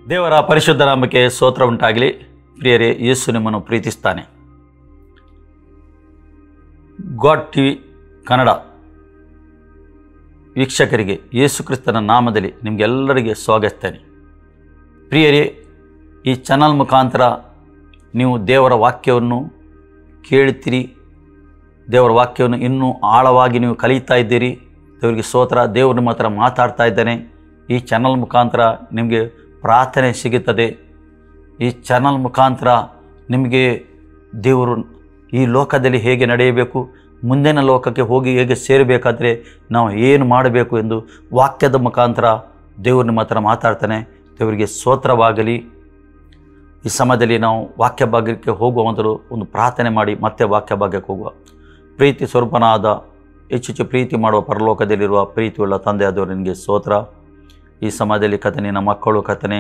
ದೇವರ ಪರಿಶುದ್ಧ ನಾಮಕ್ಕೆ ಸ್ತೋತ್ರ ಉಂಟಾಗಲಿ ಪ್ರಿಯರೇ ಯೇಸು ನಿಮ್ಮನ್ನು ಪ್ರೀತಿಸ್ತಾನೆ ಗಾಡ್ ಟಿ ವಿ ಕನ್ನಡ ವೀಕ್ಷಕರಿಗೆ ಯೇಸು ಕ್ರಿಸ್ತನ ನಾಮದಲ್ಲಿ ನಿಮಗೆಲ್ಲರಿಗೆ ಸ್ವಾಗತಿಸ್ತೇನೆ ಪ್ರಿಯರೇ ಈ ಚಾನಲ್ ಮುಖಾಂತರ ನೀವು ದೇವರ ವಾಕ್ಯವನ್ನು ಕೇಳ್ತೀರಿ ದೇವರ ವಾಕ್ಯವನ್ನು ಇನ್ನೂ ಆಳವಾಗಿ ನೀವು ಕಲಿತಾ ಇದ್ದೀರಿ ದೇವರಿಗೆ ಸ್ತೋತ್ರ ದೇವರು ನಿಮ್ಮ ಹತ್ರ ಮಾತಾಡ್ತಾ ಇದ್ದಾನೆ ಈ ಚಾನಲ್ ಮುಖಾಂತರ ನಿಮಗೆ ಪ್ರಾರ್ಥನೆ ಸಿಗುತ್ತದೆ ಈ ಚಾನಲ್ ಮುಖಾಂತರ ನಿಮಗೆ ದೇವರು ಈ ಲೋಕದಲ್ಲಿ ಹೇಗೆ ನಡೆಯಬೇಕು ಮುಂದಿನ ಲೋಕಕ್ಕೆ ಹೋಗಿ ಹೇಗೆ ಸೇರಬೇಕಾದ್ರೆ ನಾವು ಏನು ಮಾಡಬೇಕು ಎಂದು ವಾಕ್ಯದ ಮುಖಾಂತರ ದೇವರು ನಿಮ್ಮ ಹತ್ರ ಮಾತಾಡ್ತಾನೆ ದೇವರಿಗೆ ಸ್ತೋತ್ರವಾಗಲಿ ಈ ಸಮಯದಲ್ಲಿ ನಾವು ವಾಕ್ಯ ಭಾಗ್ಯಕ್ಕೆ ಹೋಗುವ ಮೊದಲು ಒಂದು ಪ್ರಾರ್ಥನೆ ಮಾಡಿ ಮತ್ತೆ ವಾಕ್ಯ ಭಾಗ್ಯಕ್ಕೆ ಹೋಗುವ ಪ್ರೀತಿ ಸ್ವರೂಪನಾದ ಹೆಚ್ಚೆಚ್ಚು ಪ್ರೀತಿ ಮಾಡುವ ಪರಲೋಕದಲ್ಲಿರುವ ಪ್ರೀತಿಯುಳ್ಳ ತಂದೆಯಾದವರು ನಿನಗೆ ಸ್ತೋತ್ರ ಈ ಸಮಯದಲ್ಲಿ ಕಥನೆ ನಮ್ಮ ಮಕ್ಕಳು ಕಥನೆ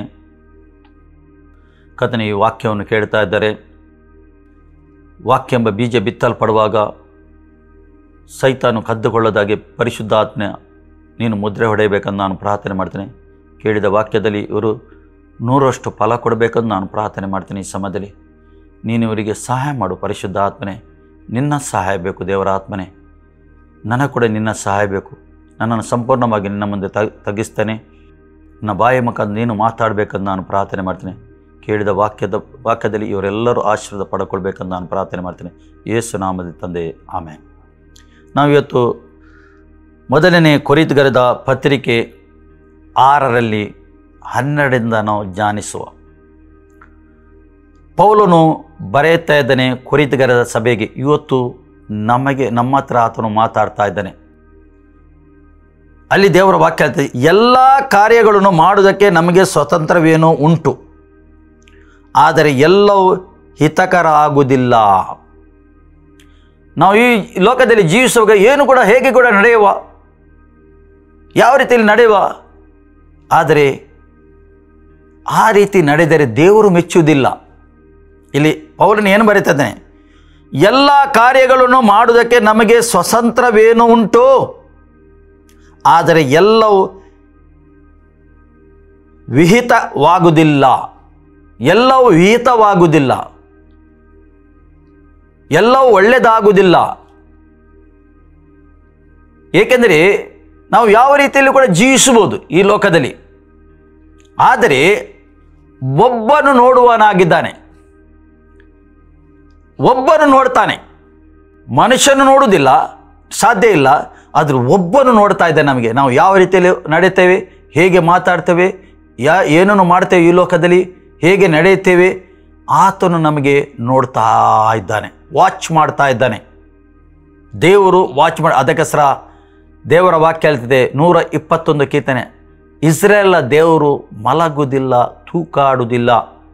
ಕಥನೆ ಈ ವಾಕ್ಯವನ್ನು ಕೇಳ್ತಾ ಇದ್ದಾರೆ ವಾಕ್ಯ ಎಂಬ ಬೀಜ ಬಿತ್ತಲ್ಪಡುವಾಗ ಸೈತಾನು ಕದ್ದುಕೊಳ್ಳೋದಾಗಿ ಪರಿಶುದ್ಧಾತ್ಮ ನೀನು ಮುದ್ರೆ ಹೊಡೆಯಬೇಕೆಂದು ನಾನು ಪ್ರಾರ್ಥನೆ ಮಾಡ್ತೇನೆ ಕೇಳಿದ ವಾಕ್ಯದಲ್ಲಿ ಇವರು ನೂರಷ್ಟು ಫಲ ಕೊಡಬೇಕೆಂದು ನಾನು ಪ್ರಾರ್ಥನೆ ಮಾಡ್ತೀನಿ ಈ ಸಮಯದಲ್ಲಿ ನೀನು ಇವರಿಗೆ ಸಹಾಯ ಮಾಡು ಪರಿಶುದ್ಧ ಆತ್ಮನೆ ನಿನ್ನ ಸಹಾಯ ಬೇಕು ದೇವರ ಆತ್ಮನೆ ನನಗೆ ಕೂಡ ನಿನ್ನ ಸಹಾಯ ಬೇಕು ನನ್ನನ್ನು ಸಂಪೂರ್ಣವಾಗಿ ನಿನ್ನ ಮುಂದೆ ತ ತಗ್ಗಿಸ್ತೇನೆ ನನ್ನ ಬಾಯಿ ಮುಖಾಂತರ ನೀನು ಮಾತಾಡಬೇಕಂದು ನಾನು ಪ್ರಾರ್ಥನೆ ಮಾಡ್ತೀನಿ ಕೇಳಿದ ವಾಕ್ಯದ ವಾಕ್ಯದಲ್ಲಿ ಇವರೆಲ್ಲರೂ ಆಶೀರ್ವಾದ ಪಡ್ಕೊಳ್ಬೇಕಂದು ನಾನು ಪ್ರಾರ್ಥನೆ ಮಾಡ್ತೀನಿ ಯೇಸು ನಾಮದ ತಂದೆ ಆಮೇಲೆ ನಾವಿವತ್ತು ಮೊದಲನೇ ಕೊರಿತಗರದ ಪತ್ರಿಕೆ ಆರರಲ್ಲಿ ಹನ್ನೆರಡರಿಂದ ನಾವು ಧ್ಯಾನಿಸುವ ಪೌಲನು ಬರೆಯುತ್ತಾ ಇದ್ದಾನೆ ಕೊರಿತಗರದ ಸಭೆಗೆ ಇವತ್ತು ನಮಗೆ ನಮ್ಮ ಹತ್ರ ಆತನು ಮಾತಾಡ್ತಾ ಇದ್ದಾನೆ ಅಲ್ಲಿ ದೇವರ ವಾಕ್ಯ ಹೇಳ್ತದೆ ಎಲ್ಲ ಕಾರ್ಯಗಳನ್ನು ಮಾಡುವುದಕ್ಕೆ ನಮಗೆ ಸ್ವತಂತ್ರವೇನೋ ಉಂಟು ಆದರೆ ಎಲ್ಲವೂ ಹಿತಕರ ಆಗುವುದಿಲ್ಲ ನಾವು ಈ ಲೋಕದಲ್ಲಿ ಜೀವಿಸುವಾಗ ಏನು ಕೂಡ ಹೇಗೆ ಕೂಡ ನಡೆಯುವ ಯಾವ ರೀತಿಯಲ್ಲಿ ನಡೆಯುವ ಆದರೆ ಆ ರೀತಿ ನಡೆದರೆ ದೇವರು ಮೆಚ್ಚುವುದಿಲ್ಲ ಇಲ್ಲಿ ಪೌಲನು ಏನು ಬರೀತದ್ದಾನೆ ಎಲ್ಲ ಕಾರ್ಯಗಳನ್ನು ಮಾಡುವುದಕ್ಕೆ ನಮಗೆ ಸ್ವತಂತ್ರವೇನು ಉಂಟು ಆದರೆ ಎಲ್ಲವೂ ವಿಹಿತವಾಗುವುದಿಲ್ಲ ಎಲ್ಲವೂ ವಿಹಿತವಾಗುವುದಿಲ್ಲ ಎಲ್ಲವೂ ಒಳ್ಳೆಯದಾಗುವುದಿಲ್ಲ ಏಕೆಂದರೆ ನಾವು ಯಾವ ರೀತಿಯಲ್ಲಿ ಕೂಡ ಜೀವಿಸಬಹುದು ಈ ಲೋಕದಲ್ಲಿ ಆದರೆ ಒಬ್ಬನು ನೋಡುವನಾಗಿದ್ದಾನೆ ಒಬ್ಬನು ನೋಡ್ತಾನೆ ಮನುಷ್ಯನು ನೋಡುವುದಿಲ್ಲ ಸಾಧ್ಯ ಇಲ್ಲ ಆದರೂ ಒಬ್ಬನು ನೋಡ್ತಾ ಇದ್ದಾನೆ ನಮಗೆ ನಾವು ಯಾವ ರೀತಿಯಲ್ಲಿ ನಡೆಯುತ್ತೇವೆ ಹೇಗೆ ಮಾತಾಡ್ತೇವೆ ಯಾ ಏನನ್ನು ಮಾಡ್ತೇವೆ ಈ ಲೋಕದಲ್ಲಿ ಹೇಗೆ ನಡೆಯುತ್ತೇವೆ ಆತನು ನಮಗೆ ನೋಡ್ತಾ ಇದ್ದಾನೆ ವಾಚ್ ಮಾಡ್ತಾ ಇದ್ದಾನೆ ದೇವರು ವಾಚ್ ಮಾಡಿ ಅದಕ್ಕೋಸ್ಕರ ದೇವರ ವಾಕ್ಯ ಹೇಳ್ತಿದೆ ನೂರ ಇಪ್ಪತ್ತೊಂದು ಕೀರ್ತನೆ ಇಸ್ರೇಲ ದೇವರು ಮಲಗುವುದಿಲ್ಲ ತೂಕಾಡುವುದಿಲ್ಲ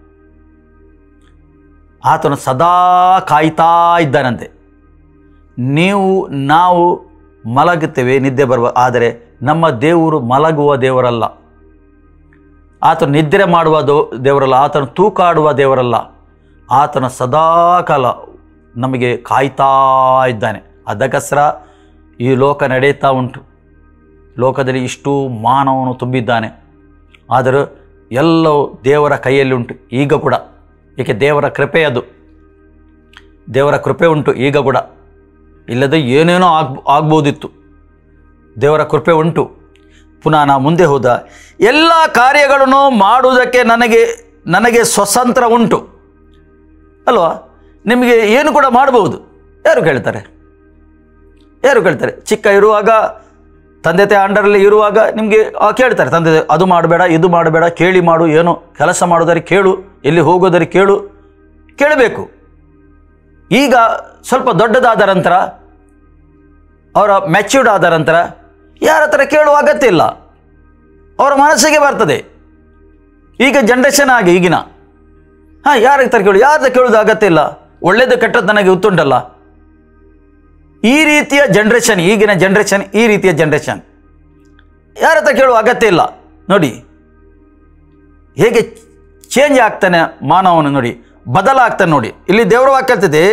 ಆತನು ಸದಾ ಕಾಯ್ತಾ ಇದ್ದಾನಂತೆ ನೀವು ನಾವು ಮಲಗುತ್ತೇವೆ ನಿದ್ದೆ ಬರುವ ಆದರೆ ನಮ್ಮ ದೇವರು ಮಲಗುವ ದೇವರಲ್ಲ ಆತನು ನಿದ್ರೆ ಮಾಡುವ ದೋ ದೇವರಲ್ಲ ಆತನು ತೂಕಾಡುವ ದೇವರಲ್ಲ ಆತನು ಸದಾಕಾಲ ನಮಗೆ ಕಾಯ್ತಾ ಇದ್ದಾನೆ ಅದಕ್ಕೋಸ್ಕರ ಈ ಲೋಕ ನಡೆಯುತ್ತಾ ಉಂಟು ಲೋಕದಲ್ಲಿ ಇಷ್ಟು ಮಾನವನು ತುಂಬಿದ್ದಾನೆ ಆದರೂ ಎಲ್ಲವೂ ದೇವರ ಕೈಯಲ್ಲಿ ಉಂಟು ಈಗ ಕೂಡ ಏಕೆ ದೇವರ ಕೃಪೆ ಅದು ದೇವರ ಕೃಪೆ ಉಂಟು ಈಗ ಕೂಡ ಇಲ್ಲದೆ ಏನೇನೋ ಆಗ್ ಆಗ್ಬೋದಿತ್ತು ದೇವರ ಕೃಪೆ ಉಂಟು ಪುನಃ ನಾ ಮುಂದೆ ಹೋದ ಎಲ್ಲ ಕಾರ್ಯಗಳನ್ನು ಮಾಡುವುದಕ್ಕೆ ನನಗೆ ನನಗೆ ಸ್ವತಂತ್ರ ಉಂಟು ಅಲ್ವಾ ನಿಮಗೆ ಏನು ಕೂಡ ಮಾಡಬಹುದು ಯಾರು ಕೇಳ್ತಾರೆ ಯಾರು ಕೇಳ್ತಾರೆ ಚಿಕ್ಕ ಇರುವಾಗ ತಂದೆ ತಾಯಿ ಅಂಡರಲ್ಲಿ ಇರುವಾಗ ನಿಮಗೆ ಕೇಳ್ತಾರೆ ತಂದೆ ತಾಯಿ, ಅದು ಮಾಡಬೇಡ ಇದು ಮಾಡಬೇಡ ಕೇಳಿ ಮಾಡು ಏನು ಕೆಲಸ ಮಾಡೋದರೆ ಕೇಳು ಎಲ್ಲಿ ಹೋಗೋದರೆ ಕೇಳು ಕೇಳಬೇಕು ಈಗ ಸ್ವಲ್ಪ ದೊಡ್ಡದಾದ ನಂತರ ಅವರ ಮೆಚ್ಯೂರ್ಡ್ ಆದ ನಂತರ ಯಾರ ಹತ್ರ ಕೇಳುವ ಅಗತ್ಯ ಇಲ್ಲ ಅವರ ಮನಸ್ಸಿಗೆ ಬರ್ತದೆ ಈಗ ಜನ್ರೇಷನ್ ಆಗಿ ಈಗಿನ ಹಾಂ ಯಾರ ಹತ್ರ ಕೇಳು ಯಾರ ಹತ್ರ ಕೇಳೋದು ಅಗತ್ಯ ಇಲ್ಲ ಒಳ್ಳೇದು ಕೆಟ್ಟದ್ದು ನನಗೆ ಗೊತ್ತುಂಟಲ್ಲ ಈ ರೀತಿಯ ಜನ್ರೇಷನ್ ಈಗಿನ ಜನ್ರೇಷನ್ ಈ ರೀತಿಯ ಜನ್ರೇಷನ್ ಯಾರ ಹತ್ರ ಕೇಳುವ ಅಗತ್ಯ ಇಲ್ಲ ನೋಡಿ ಹೇಗೆ ಚೇಂಜ್ ಆಗ್ತಾನೆ ಮಾನವನು ನೋಡಿ ಬದಲಾಗ್ತಾನೆ ನೋಡಿ ಇಲ್ಲಿ ದೇವರ ವಾಕ್ಯ ಹೇಳ್ತಿದೆ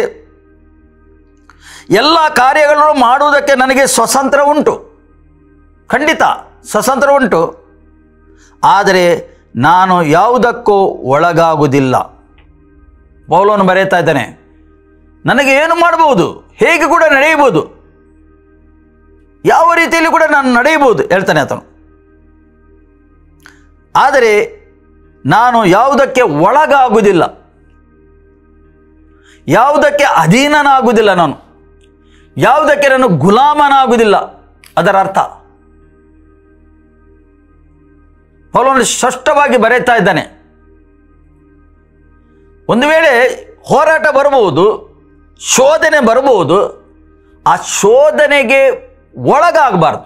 ಎಲ್ಲ ಕಾರ್ಯಗಳನ್ನು ಮಾಡುವುದಕ್ಕೆ ನನಗೆ ಸ್ವತಂತ್ರ ಉಂಟು ಖಂಡಿತ ಸ್ವತಂತ್ರ ಉಂಟು ಆದರೆ ನಾನು ಯಾವುದಕ್ಕೂ ಒಳಗಾಗುವುದಿಲ್ಲ ಪೌಲವನ್ನು ಬರೆಯುತ್ತಾ ಇದ್ದಾನೆ ನನಗೆ ಏನು ಮಾಡಬಹುದು ಹೇಗೆ ಕೂಡ ನಡೆಯಬಹುದು ಯಾವ ರೀತಿಯಲ್ಲಿ ಕೂಡ ನಾನು ನಡೆಯಬಹುದು ಹೇಳ್ತಾನೆ ಆತನು ಆದರೆ ನಾನು ಯಾವುದಕ್ಕೆ ಒಳಗಾಗುವುದಿಲ್ಲ ಯಾವುದಕ್ಕೆ ಅಧೀನನಾಗುವುದಿಲ್ಲ ನಾನು ಯಾವುದಕ್ಕೆ ನಾನು ಗುಲಾಮನಾಗುವುದಿಲ್ಲ ಅದರ ಅರ್ಥ ಪೌಲನು ಸ್ಪಷ್ಟವಾಗಿ ಬರೆಯುತ್ತಾ ಇದ್ದಾನೆ ಒಂದು ವೇಳೆ ಹೋರಾಟ ಬರಬಹುದು ಶೋಧನೆ ಬರಬಹುದು ಆ ಶೋಧನೆಗೆ ಒಳಗಾಗಬಾರ್ದು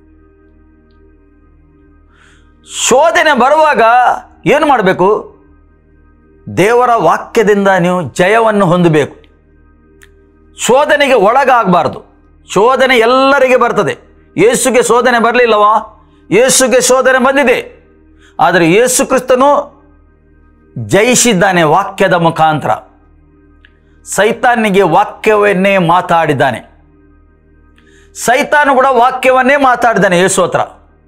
ಶೋಧನೆ ಬರುವಾಗ ಏನು ಮಾಡಬೇಕು ದೇವರ ವಾಕ್ಯದಿಂದ ನೀವು ಜಯವನ್ನು ಹೊಂದಬೇಕು ಶೋಧನೆಗೆ ಒಳಗಾಗಬಾರ್ದು ಶೋಧನೆ ಎಲ್ಲರಿಗೆ ಬರ್ತದೆ ಯೇಸುಗೆ ಶೋಧನೆ ಬರಲಿಲ್ಲವಾ ಯೇಸುಗೆ ಶೋಧನೆ ಬಂದಿದೆ ಆದರೆ ಯೇಸು ಕ್ರಿಸ್ತನು ಜಯಿಸಿದ್ದಾನೆ ವಾಕ್ಯದ ಮುಖಾಂತರ ಸೈತಾನಿಗೆ ವಾಕ್ಯವನ್ನೇ ಮಾತಾಡಿದ್ದಾನೆ ಸೈತಾನು ಕೂಡ ವಾಕ್ಯವನ್ನೇ ಮಾತಾಡಿದ್ದಾನೆ ಯೇಸು ಹತ್ರ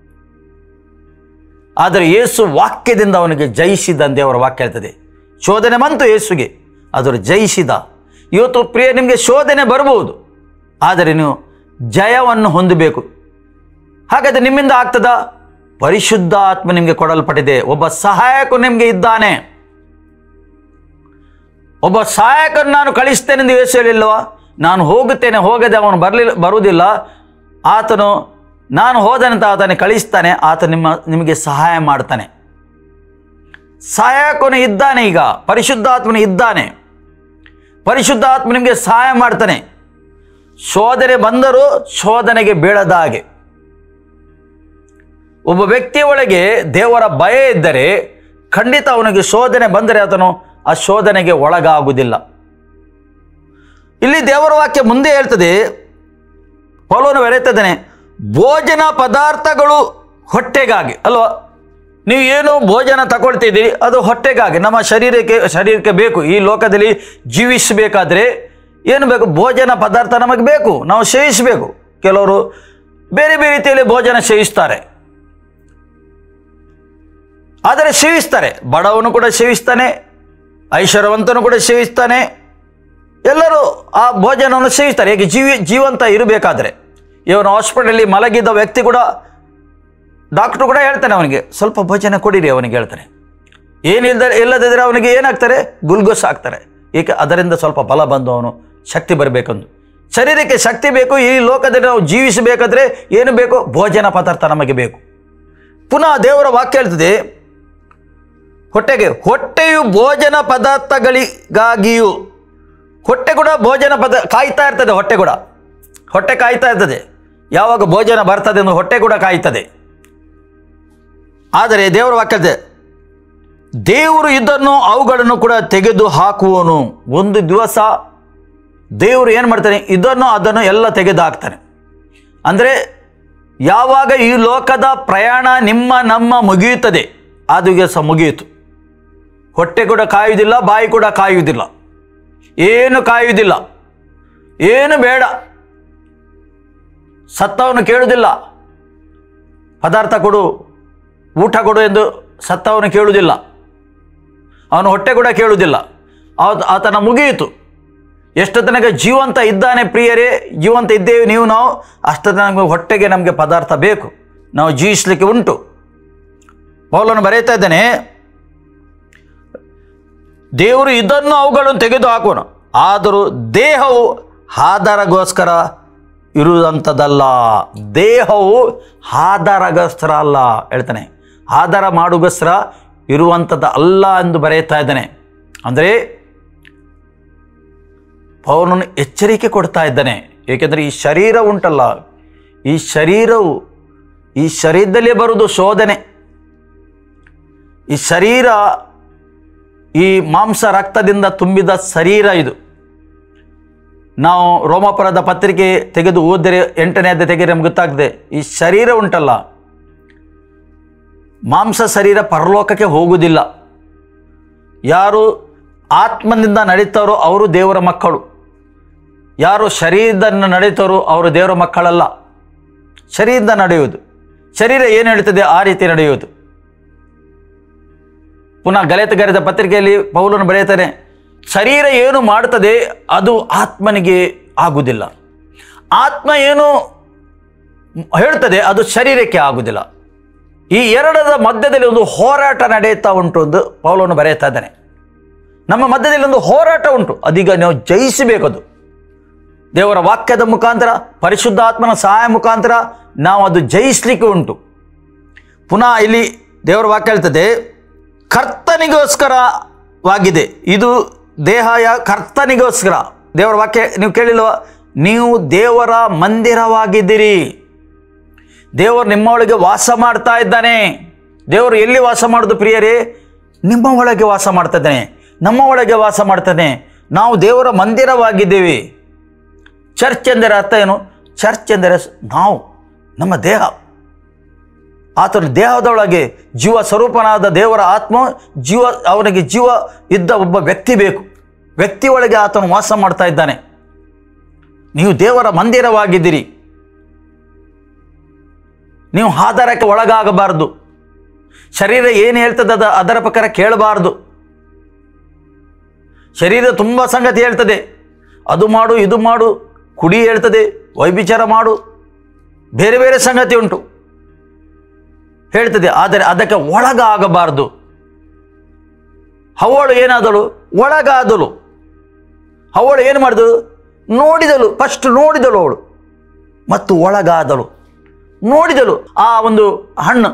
ಆದರೆ ಯೇಸು ವಾಕ್ಯದಿಂದ ಅವನಿಗೆ ಜಯಿಸಿದ್ದಂತೆ ಅವರ ವಾಕ್ಯ ಹೇಳ್ತದೆ ಶೋಧನೆ ಬಂತು ಯೇಸುಗೆ ಅದರ ಜಯಿಸಿದ ಇವತ್ತು ಪ್ರಿಯ ನಿಮಗೆ ಶೋಧನೆ ಬರಬಹುದು ಆದರೆ ನೀವು ಜಯವನ್ನು ಹೊಂದಬೇಕು ಹಾಗಾದರೆ ನಿಮ್ಮಿಂದ ಆಗ್ತದ ಪರಿಶುದ್ಧ ಆತ್ಮ ನಿಮಗೆ ಕೊಡಲ್ಪಟ್ಟಿದೆ ಒಬ್ಬ ಸಹಾಯಕ ನಿಮಗೆ ಇದ್ದಾನೆ ಒಬ್ಬ ಸಹಾಯಕನ್ನು ನಾನು ಕಳಿಸ್ತೇನೆ ಎಂದು ಯೇಸು ಹೇಳಿಲ್ವಾ ನಾನು ಹೋಗುತ್ತೇನೆ ಹೋಗದೆ ಅವನು ಬರಲಿಲ್ಲ ಬರುವುದಿಲ್ಲ ಆತನು ನಾನು ಹೋದನಂತ ಆತನ ಕಳಿಸ್ತಾನೆ ಆತ ನಿಮ್ಮ ನಿಮಗೆ ಸಹಾಯ ಮಾಡ್ತಾನೆ ಸಹಾಯಕನು ಇದ್ದಾನೆ ಈಗ ಪರಿಶುದ್ಧಾತ್ಮನು ಇದ್ದಾನೆ ಪರಿಶುದ್ಧಾತ್ಮ ನಿಮಗೆ ಸಹಾಯ ಮಾಡ್ತಾನೆ ಶೋಧನೆ ಬಂದರೂ ಶೋಧನೆಗೆ ಬೀಳದ ಹಾಗೆ ಒಬ್ಬ ವ್ಯಕ್ತಿಯ ಒಳಗೆ ದೇವರ ಭಯ ಇದ್ದರೆ ಖಂಡಿತ ಅವನಿಗೆ ಶೋಧನೆ ಬಂದರೆ ಆತನು ಆ ಶೋಧನೆಗೆ ಒಳಗಾಗುವುದಿಲ್ಲ ಇಲ್ಲಿ ದೇವರ ವಾಕ್ಯ ಮುಂದೆ ಹೇಳ್ತದೆ ಪೌಲನು ಬರೆಯುತ್ತಿದ್ದಾನೆ ಭೋಜನ ಪದಾರ್ಥಗಳು ಹೊಟ್ಟೆಗಾಗಿ ಅಲ್ವಾ ನೀವು ಏನು ಭೋಜನ ತಗೊಳ್ತಿದ್ದೀರಿ ಅದು ಹೊಟ್ಟೆಗಾಗಿ ನಮ್ಮ ಶರೀರಕ್ಕೆ ಶರೀರಕ್ಕೆ ಬೇಕು ಈ ಲೋಕದಲ್ಲಿ ಜೀವಿಸಬೇಕಾದ್ರೆ ಏನು ಬೇಕು ಭೋಜನ ಪದಾರ್ಥ ನಮಗೆ ಬೇಕು ನಾವು ಸೇವಿಸಬೇಕು ಕೆಲವರು ಬೇರೆ ಬೇರೆ ರೀತಿಯಲ್ಲಿ ಭೋಜನ ಸೇವಿಸ್ತಾರೆ ಆದರೆ ಸೇವಿಸ್ತಾರೆ ಬಡವನು ಕೂಡ ಸೇವಿಸ್ತಾನೆ ಐಶ್ವರ್ಯವಂತನು ಕೂಡ ಸೇವಿಸ್ತಾನೆ ಎಲ್ಲರೂ ಆ ಭೋಜನವನ್ನು ಸೇವಿಸ್ತಾರೆ ಹೇಗೆ ಜೀವಿ ಜೀವಂತ ಇರಬೇಕಾದ್ರೆ ಇವನು ಹಾಸ್ಪಿಟಲಲ್ಲಿ ಮಲಗಿದ್ದ ವ್ಯಕ್ತಿ ಕೂಡ ಡಾಕ್ಟ್ರು ಕೂಡ ಹೇಳ್ತಾನೆ ಅವನಿಗೆ ಸ್ವಲ್ಪ ಭೋಜನ ಕೊಡಿರಿ ಅವನಿಗೆ ಹೇಳ್ತಾನೆ ಏನಿಲ್ಲದ ಇಲ್ಲದಿದ್ದರೆ ಅವನಿಗೆ ಏನಾಗ್ತಾರೆ ಗುಲ್ಗೋಸ್ ಆಗ್ತಾರೆ ಏಕೆ ಅದರಿಂದ ಸ್ವಲ್ಪ ಬಲ ಬಂದು ಅವನು ಶಕ್ತಿ ಬರಬೇಕಂದು ಶರೀರಕ್ಕೆ ಶಕ್ತಿ ಬೇಕು ಈ ಲೋಕದಲ್ಲಿ ನಾವು ಜೀವಿಸಬೇಕಾದ್ರೆ ಏನು ಬೇಕು ಭೋಜನ ಪದಾರ್ಥ ನಮಗೆ ಬೇಕು ಪುನಃ ದೇವರ ವಾಕ್ಯ ಹೇಳ್ತದೆ ಹೊಟ್ಟೆಗೆ ಹೊಟ್ಟೆಯು ಭೋಜನ ಪದಾರ್ಥಗಳಿಗಾಗಿಯೂ ಹೊಟ್ಟೆ ಕೂಡ ಭೋಜನ ಪದ ಕಾಯ್ತಾ ಇರ್ತದೆ ಹೊಟ್ಟೆ ಕೂಡ ಹೊಟ್ಟೆ ಕಾಯ್ತಾ ಇರ್ತದೆ ಯಾವಾಗ ಭೋಜನ ಬರ್ತದೆ ಎಂದು ಹೊಟ್ಟೆ ಕೂಡ ಕಾಯ್ತದೆ ಆದರೆ ದೇವರ ವಾಕ್ಯ ಹೇಳ್ತದೆ, ದೇವರು ಇದನ್ನು ಅವುಗಳನ್ನು ಕೂಡ ತೆಗೆದು ಹಾಕುವನು ಒಂದು ದಿವಸ ದೇವರು ಏನು ಮಾಡ್ತಾನೆ ಇದನ್ನು ಅದನ್ನು ಎಲ್ಲ ತೆಗೆದು ಹಾಕ್ತಾನೆ ಅಂದರೆ ಯಾವಾಗ ಈ ಲೋಕದ ಪ್ರಯಾಣ ನಿಮ್ಮ ನಮ್ಮ ಮುಗಿಯುತ್ತದೆ ಆ ದಿವಸ ಮುಗಿಯಿತು ಹೊಟ್ಟೆ ಕೂಡ ಕಾಯುವುದಿಲ್ಲ ಬಾಯಿ ಕೂಡ ಕಾಯುವುದಿಲ್ಲ ಏನು ಕಾಯುವುದಿಲ್ಲ ಏನು ಬೇಡ ಸತ್ತವನು ಕೇಳುವುದಿಲ್ಲ ಪದಾರ್ಥ ಕೊಡು ಊಟ ಕೊಡು ಎಂದು ಸತ್ತವನು ಕೇಳುವುದಿಲ್ಲ ಅವನು ಹೊಟ್ಟೆ ಕೂಡ ಕೇಳುವುದಿಲ್ಲ ಆತ ಆತನ ಮುಗಿಯಿತು ಎಷ್ಟು ತನಕ ಜೀವಂತ ಇದ್ದಾನೆ ಪ್ರಿಯರೇ ಜೀವಂತ ಇದ್ದೇವೆ ನೀವು ನಾವು ಅಷ್ಟು ತನಕ ಹೊಟ್ಟೆಗೆ ನಮಗೆ ಪದಾರ್ಥ ಬೇಕು ನಾವು ಜೀವಿಸಲಿಕ್ಕೆ ಉಂಟು ಪೌಲನು ಬರೆಯುತ್ತಾ ಇದ್ದಾನೆ ದೇವರು ಇದನ್ನು ಅವುಗಳನ್ನು ತೆಗೆದು ಹಾಕೋನು ಆದರೂ ದೇಹವು ಆಧಾರಗೋಸ್ಕರ ಇರುವಂಥದ್ದಲ್ಲ ದೇಹವು ಆಧಾರಗೋಸ್ಕರ ಅಲ್ಲ ಹೇಳ್ತಾನೆ ಆಧಾರ ಮಾಡುಗೋಸ್ಕರ ಇರುವಂಥದ್ದು ಅಲ್ಲ ಎಂದು ಬರೆಯುತ್ತಾ ಇದ್ದಾನೆ ಅಂದರೆ ಪೌಲನು ಎಚ್ಚರಿಕೆ ಕೊಡ್ತಾ ಇದ್ದಾನೆ ಏಕೆಂದರೆ ಈ ಶರೀರ ಉಂಟಲ್ಲ ಈ ಶರೀರವು ಈ ಶರೀರದಲ್ಲೇ ಬರುವುದು ಶೋಧನೆ ಈ ಶರೀರ ಈ ಮಾಂಸ ರಕ್ತದಿಂದ ತುಂಬಿದ ಶರೀರ ಇದು ನಾವು ರೋಮಾಪುರದ ಪತ್ರಿಕೆ ತೆಗೆದು ಓದಿದರೆ ಎಂಟನೇ ಅಧ್ಯಾಯ ತೆಗೆದರೆ ನಮ್ಗೆ ಗೊತ್ತಾಗ್ತದೆ ಈ ಶರೀರ ಉಂಟಲ್ಲ ಮಾಂಸ ಶರೀರ ಪರಲೋಕಕ್ಕೆ ಹೋಗುವುದಿಲ್ಲ ಯಾರು ಆತ್ಮನಿಂದ ನಡೀತಾರೋ ಅವರು ದೇವರ ಮಕ್ಕಳು ಯಾರು ಶರೀರದಿಂದ ನಡೀತಾರೋ ಅವರು ದೇವರ ಮಕ್ಕಳಲ್ಲ ಶರೀರದಿಂದ ನಡೆಯುವುದು ಶರೀರ ಏನು ಹೇಳ್ತದೆ ಆ ರೀತಿ ನಡೆಯುವುದು ಪುನಃ ಗಲಿತಗರಿದ ಪತ್ರಿಕೆಯಲ್ಲಿ ಪೌಲನು ಬರೆಯುತ್ತಾನೆ ಶರೀರ ಏನು ಮಾಡುತ್ತದೆ ಅದು ಆತ್ಮನಿಗೆ ಆಗುವುದಿಲ್ಲ ಆತ್ಮ ಏನು ಹೇಳ್ತದೆ ಅದು ಶರೀರಕ್ಕೆ ಆಗುವುದಿಲ್ಲ ಈ ಎರಡರ ಮಧ್ಯದಲ್ಲಿ ಒಂದು ಹೋರಾಟ ನಡೆಯುತ್ತಾ ಉಂಟು ಎಂದು ಪೌಲನು ಬರೆಯುತ್ತಾ ಇದ್ದಾನೆ ನಮ್ಮ ಮಧ್ಯದಲ್ಲಿ ಒಂದು ಹೋರಾಟ ಉಂಟು ಅದೀಗ ನಾವು ಜಯಿಸಬೇಕದು ದೇವರ ವಾಕ್ಯದ ಮುಖಾಂತರ ಪರಿಶುದ್ಧಾತ್ಮನ ಸಹಾಯ ಮುಖಾಂತರ ನಾವು ಅದು ಜಯಿಸಲಿಕ್ಕೆ ಉಂಟು ಪುನಃ ಇಲ್ಲಿ ದೇವರ ವಾಕ್ಯ ಹೇಳ್ತದೆ ಕರ್ತನಿಗೋಸ್ಕರವಾಗಿದೆ ಇದು ದೇಹಯ ಕರ್ತನಿಗೋಸ್ಕರ ದೇವರ ವಾಕ್ಯ ನೀವು ಕೇಳಿಲ್ವ ನೀವು ದೇವರ ಮಂದಿರವಾಗಿದ್ದೀರಿ ದೇವರು ನಿಮ್ಮ ಒಳಗೆ ವಾಸ ಮಾಡ್ತಾ ಇದ್ದಾನೆ ದೇವರು ಎಲ್ಲಿ ವಾಸ ಮಾಡೋದು ಪ್ರಿಯರೇ ನಿಮ್ಮ ಒಳಗೆ ವಾಸ ಮಾಡ್ತಾ ಇದ್ದಾನೆ ನಮ್ಮ ಒಳಗೆ ವಾಸ ಮಾಡ್ತಾನೆ ನಾವು ದೇವರ ಮಂದಿರವಾಗಿದ್ದೇವೆ ಚರ್ಚ್ ಎಂದರೆ ಅರ್ಥ ಏನು ಚರ್ಚ್ ಎಂದರೆ ಸ್- ನಾವು ನಮ್ಮ ದೇಹ ಆತನ ದೇಹದೊಳಗೆ ಜೀವ ಸ್ವರೂಪನಾದ ದೇವರ ಆತ್ಮ ಜೀವ ಅವನಿಗೆ ಜೀವ ಇದ್ದ ಒಬ್ಬ ವ್ಯಕ್ತಿ ಬೇಕು ವ್ಯಕ್ತಿ ಒಳಗೆ ಆತನು ವಾಸ ಮಾಡ್ತಾ ಇದ್ದಾನೆ ನೀವು ದೇವರ ಮಂದಿರವಾಗಿದ್ದೀರಿ ನೀವು ಆಧಾರಕ್ಕೆ ಒಳಗಾಗಬಾರದು ಶರೀರ ಏನು ಹೇಳ್ತದೆ ಅದ ಅದರ ಪ್ರಕಾರ ಕೇಳಬಾರದು ಶರೀರ ತುಂಬ ಸಂಗತಿ ಹೇಳ್ತದೆ ಅದು ಮಾಡು ಇದು ಮಾಡು ಕುಡಿ ಹೇಳ್ತದೆ ವೈಭಿಚಾರ ಮಾಡು ಬೇರೆ ಬೇರೆ ಸಂಗತಿ ಉಂಟು ಹೇಳ್ತದೆ ಆದರೆ ಅದಕ್ಕೆ ಒಳಗಾಗಬಾರದು ಅವಳು ಏನಾದಳು ಒಳಗಾದಳು ಅವಳು ಏನು ಮಾಡಿದಳು ನೋಡಿದಳು ಫಸ್ಟ್ ನೋಡಿದಳು ಅವಳು ಮತ್ತು ಒಳಗಾದಳು ನೋಡಿದಳು ಆ ಒಂದು ಹಣ್ಣು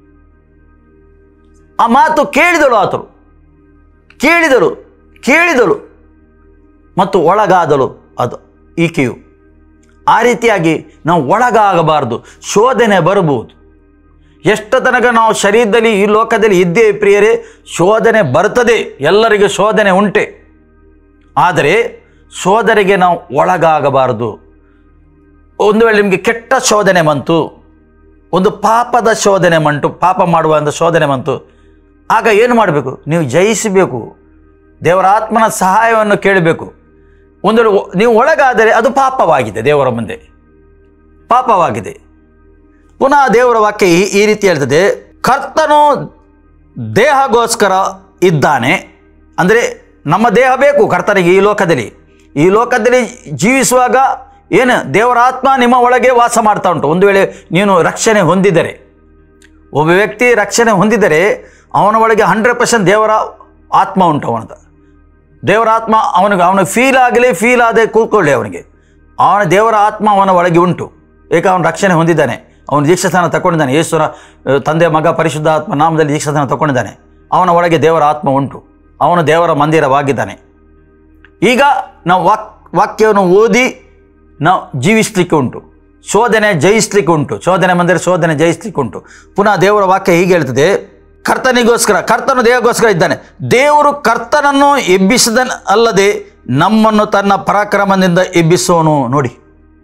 ಆ ಮಾತು ಕೇಳಿದಳು ಆತಳು ಕೇಳಿದಳು ಕೇಳಿದಳು ಮತ್ತು ಒಳಗಾದಳು ಅದು ಈಕೆಯು ಆ ರೀತಿಯಾಗಿ ನಾವು ಒಳಗಾಗಬಾರದು ಶೋಧನೆ ಬರಬಹುದು ಎಷ್ಟು ತನಕ ನಾವು ಶರೀರದಲ್ಲಿ ಈ ಲೋಕದಲ್ಲಿ ಇದ್ದೇವೆ ಪ್ರಿಯರೇ ಶೋಧನೆ ಬರ್ತದೆ ಎಲ್ಲರಿಗೂ ಶೋಧನೆ ಉಂಟೆ ಆದರೆ ಶೋಧನೆಗೆ ನಾವು ಒಳಗಾಗಬಾರದು ಒಂದು ವೇಳೆ ನಿಮಗೆ ಕೆಟ್ಟ ಶೋಧನೆ ಬಂತು ಒಂದು ಪಾಪದ ಶೋಧನೆ ಬಂತು ಪಾಪ ಮಾಡುವ ಒಂದು ಶೋಧನೆ ಬಂತು ಆಗ ಏನು ಮಾಡಬೇಕು ನೀವು ಜಯಿಸಬೇಕು ದೇವರ ಆತ್ಮನ ಸಹಾಯವನ್ನು ಕೇಳಬೇಕು ಒಂದು ವೇಳೆ ಒ- ನೀವು ಒಳಗಾದರೆ ಅದು ಪಾಪವಾಗಿದೆ ದೇವರ ಮುಂದೆ ಪಾಪವಾಗಿದೆ ಪುನಃ ದೇವರ ವಾಕ್ಯ ಈ ಈ ರೀತಿ ಹೇಳ್ತದೆ ಕರ್ತನು ದೇಹಗೋಸ್ಕರ ಇದ್ದಾನೆ ಅಂದರೆ ನಮ್ಮ ದೇಹ ಬೇಕು ಕರ್ತನಿಗೆ ಈ ಲೋಕದಲ್ಲಿ ಈ ಲೋಕದಲ್ಲಿ ಜೀವಿಸುವಾಗ ಏನು ದೇವರ ಆತ್ಮ ನಿಮ್ಮ ಒಳಗೆ ವಾಸ ಮಾಡ್ತಾ ಉಂಟು ಒಂದು ವೇಳೆ ನೀನು ರಕ್ಷಣೆ ಹೊಂದಿದರೆ ಒಬ್ಬ ವ್ಯಕ್ತಿ ರಕ್ಷಣೆ ಹೊಂದಿದರೆ ಅವನ ಒಳಗೆ ಹಂಡ್ರೆಡ್ ಪರ್ಸೆಂಟ್ ದೇವರ ಆತ್ಮ ಉಂಟು ಅವನದ ದೇವರ ಆತ್ಮ ಅವನಿಗೆ ಅವನಿಗೆ ಫೀಲ್ ಆಗಲಿ ಫೀಲ್ ಆದೇ ಕೂತ್ಕೊಳ್ಳಿ ಅವನಿಗೆ ಅವನ ದೇವರ ಆತ್ಮ ಅವನ ಒಳಗೆ ಉಂಟು ಏಕೆ ಅವನು ರಕ್ಷಣೆ ಹೊಂದಿದ್ದಾನೆ ಅವನು ದೀಕ್ಷಾಸ್ಥಾನ ತಗೊಂಡಿದ್ದಾನೆ ಯೇಸುರ ಅಹ್, ತಂದೆ ಮಗ ಪರಿಶುದ್ಧ ಆತ್ಮ ನಾಮದಲ್ಲಿ ದೀಕ್ಷಾಸ್ಥಾನ ತಗೊಂಡಿದ್ದಾನೆ ಅವನ ಒಳಗೆ ದೇವರ ಆತ್ಮ ಉಂಟು ಅವನು ದೇವರ ಮಂದಿರವಾಗಿದ್ದಾನೆ ಈಗ ನಾವು ವಾಕ್ ವಾಕ್ಯವನ್ನು ಓದಿ ನಾವು ಜೀವಿಸ್ಲಿಕ್ಕೆ ಉಂಟು ಶೋಧನೆ ಜಯಿಸ್ಲಿಕ್ಕೆ ಉಂಟು ಶೋಧನೆ ಬಂದರೆ ಶೋಧನೆ ಜಯಿಸ್ಲಿಕ್ಕೆ ಉಂಟು ಪುನಃ ದೇವರ ವಾಕ್ಯ ಹೀಗೆ ಹೇಳ್ತದೆ ಕರ್ತನಿಗೋಸ್ಕರ ಕರ್ತನು ದೇವಗೋಸ್ಕರ ಇದ್ದಾನೆ ದೇವರು ಕರ್ತನನ್ನು ಎಬ್ಬಿಸಿದ ಅಲ್ಲದೆ ನಮ್ಮನ್ನು ತನ್ನ ಪರಾಕ್ರಮದಿಂದ ಎಬ್ಬಿಸೋನು ನೋಡಿ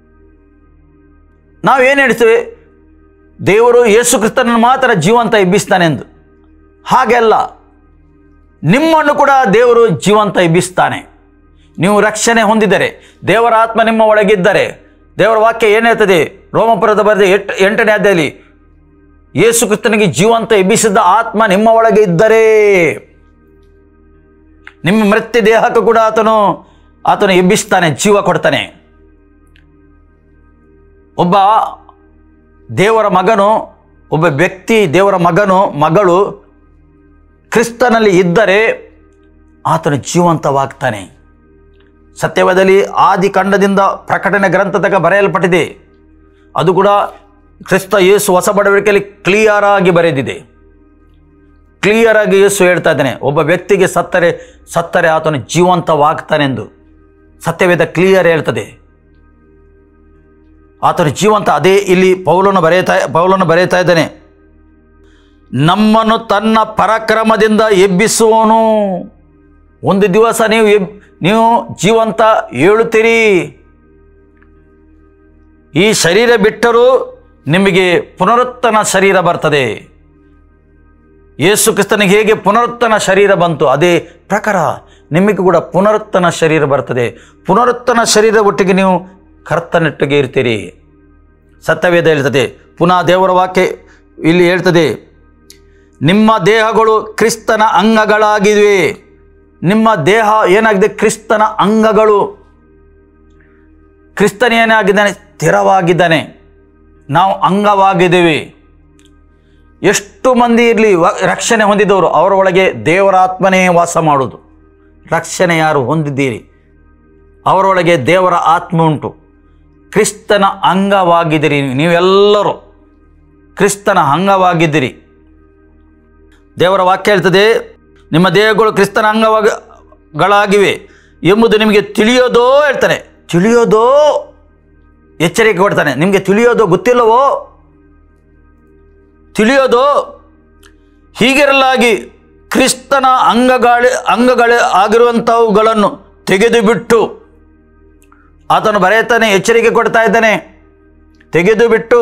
ನಾವೇನು ಹೇಳ್ತೇವೆ ದೇವರು ಯೇಸು ಕ್ರಿಸ್ತನನ್ನು ಮಾತ್ರ ಜೀವಂತ ಎಬ್ಬಿಸ್ತಾನೆ ಎಂದು ಹಾಗೆಲ್ಲ ನಿಮ್ಮನ್ನು ಕೂಡ ದೇವರು ಜೀವಂತ ಎಬ್ಬಿಸ್ತಾನೆ ನೀವು ರಕ್ಷಣೆ ಹೊಂದಿದರೆ ದೇವರ ಆತ್ಮ ನಿಮ್ಮ ಒಳಗಿದ್ದರೆ ದೇವರ ವಾಕ್ಯ ಏನು ಹೇಳ್ತದೆ ರೋಮಪುರದ ಬರೆದ ಎಟ್ ಎಂಟನೇ ಅಧ್ಯಾಯದಲ್ಲಿ ಯೇಸು ಕ್ರಿಸ್ತನಿಗೆ ಜೀವಂತ ಎಬ್ಬಿಸಿದ ಆತ್ಮ ನಿಮ್ಮ ಒಳಗೆ ಇದ್ದರೆ ನಿಮ್ಮ ಮೃತ್ಯು ದೇಹಕ್ಕೂ ಕೂಡ ಆತನು ಆತನು ಎಬ್ಬಿಸ್ತಾನೆ ಜೀವ ಕೊಡ್ತಾನೆ ಒಬ್ಬ ದೇವರ ಮಗನು ಒಬ್ಬ ವ್ಯಕ್ತಿ ದೇವರ ಮಗನು ಮಗಳು ಕ್ರಿಸ್ತನಲ್ಲಿ ಇದ್ದರೆ ಆತನು ಜೀವಂತವಾಗ್ತಾನೆ ಸತ್ಯವೇದದಲ್ಲಿ ಆದಿ ಖಂಡದಿಂದ ಪ್ರಕಟಣೆ ಗ್ರಂಥದಾಗ ಬರೆಯಲ್ಪಟ್ಟಿದೆ ಅದು ಕೂಡ ಕ್ರಿಸ್ತ ಯೇಸು ಹೊಸ ಬಡವಳಿಕೆಯಲ್ಲಿ ಕ್ಲಿಯರ್ ಆಗಿ ಬರೆದಿದೆ ಕ್ಲಿಯರ್ ಆಗಿ ಯೇಸು ಹೇಳ್ತಾ ಇದ್ದಾನೆ ಒಬ್ಬ ವ್ಯಕ್ತಿಗೆ ಸತ್ತರೆ ಸತ್ತರೆ ಆತನು ಜೀವಂತವಾಗ್ತಾನೆಂದು ಸತ್ಯವೇದ ಕ್ಲಿಯರ್ ಹೇಳ್ತದೆ ಆತನು ಜೀವಂತ ಅದೇ ಇಲ್ಲಿ ಪೌಲನು ಬರೆಯುತ್ತಾ ಪೌಲನು ಬರೆಯುತ್ತಾ ಇದ್ದಾನೆ ನಮ್ಮನ್ನು ತನ್ನ ಪರಾಕ್ರಮದಿಂದ ಎಬ್ಬಿಸುವನು ಒಂದು ದಿವಸ ನೀವು ಎಬ್ ನೀವು ಜೀವಂತ ಏಳುತ್ತೀರಿ ಈ ಶರೀರ ಬಿಟ್ಟರೂ ನಿಮಗೆ ಪುನರುತ್ತನ ಶರೀರ ಬರ್ತದೆ ಯೇಸು ಕ್ರಿಸ್ತನಿಗೆ ಹೇಗೆ ಪುನರುತ್ತನ ಶರೀರ ಬಂತು ಅದೇ ಪ್ರಕಾರ ನಿಮಗೆ ಕೂಡ ಪುನರುತ್ತನ ಶರೀರ ಬರ್ತದೆ ಪುನರುತ್ತನ ಶರೀರ ಒಟ್ಟಿಗೆ ನೀವು ಕರ್ತನೊಟ್ಟಿಗೆ ಇರ್ತೀರಿ ಸತ್ಯವೇದ ಹೇಳ್ತದೆ ಪುನಃ ದೇವರ ವಾಕ್ಯ ಇಲ್ಲಿ ಹೇಳ್ತದೆ ನಿಮ್ಮ ದೇಹಗಳು ಕ್ರಿಸ್ತನ ಅಂಗಗಳಾಗಿವೆ ನಿಮ್ಮ ದೇಹ ಏನಾಗಿದೆ ಕ್ರಿಸ್ತನ ಅಂಗಗಳು ಕ್ರಿಸ್ತನ ಏನಾಗಿದ್ದಾನೆ ಸ್ಥಿರವಾಗಿದ್ದಾನೆ ನಾವು ಅಂಗವಾಗಿದ್ದೀವಿ ಎಷ್ಟು ಮಂದಿ ಇರಲಿ ರಕ್ಷಣೆ ಹೊಂದಿದವರು ಅವರ ಒಳಗೆ ದೇವರ ಆತ್ಮನೇ ವಾಸ ಮಾಡೋದು ರಕ್ಷಣೆ ಯಾರು ಹೊಂದಿದ್ದೀರಿ ಅವರೊಳಗೆ ದೇವರ ಆತ್ಮ ಉಂಟು ಕ್ರಿಸ್ತನ ಅಂಗವಾಗಿದ್ದೀರಿ ನೀವೆಲ್ಲರೂ ಕ್ರಿಸ್ತನ ಅಂಗವಾಗಿದ್ದೀರಿ ದೇವರ ವಾಕ್ಯ ಹೇಳ್ತದೆ ನಿಮ್ಮ ದೇಹಗಳು ಕ್ರಿಸ್ತನ ಅಂಗಗಳಾಗಿವೆ ಎಂಬುದು ನಿಮಗೆ ತಿಳಿಯೋದೋ ಹೇಳ್ತಾನೆ ತಿಳಿಯೋದೋ ಎಚ್ಚರಿಕೆ ಕೊಡ್ತಾನೆ ನಿಮಗೆ ತಿಳಿಯೋದೋ ಗೊತ್ತಿಲ್ಲವೋ ತಿಳಿಯೋದು ಹೀಗಿರಲಾಗಿ ಕ್ರಿಸ್ತನ ಅಂಗಗಳ ಅಂಗಗಳ ಆಗಿರುವಂಥವುಗಳನ್ನು ತೆಗೆದು ಬಿಟ್ಟು ಆತನು ಬರೆಯುತ್ತಾನೆ ಎಚ್ಚರಿಕೆ ಕೊಡ್ತಾ ಇದ್ದಾನೆ ತೆಗೆದು ಬಿಟ್ಟು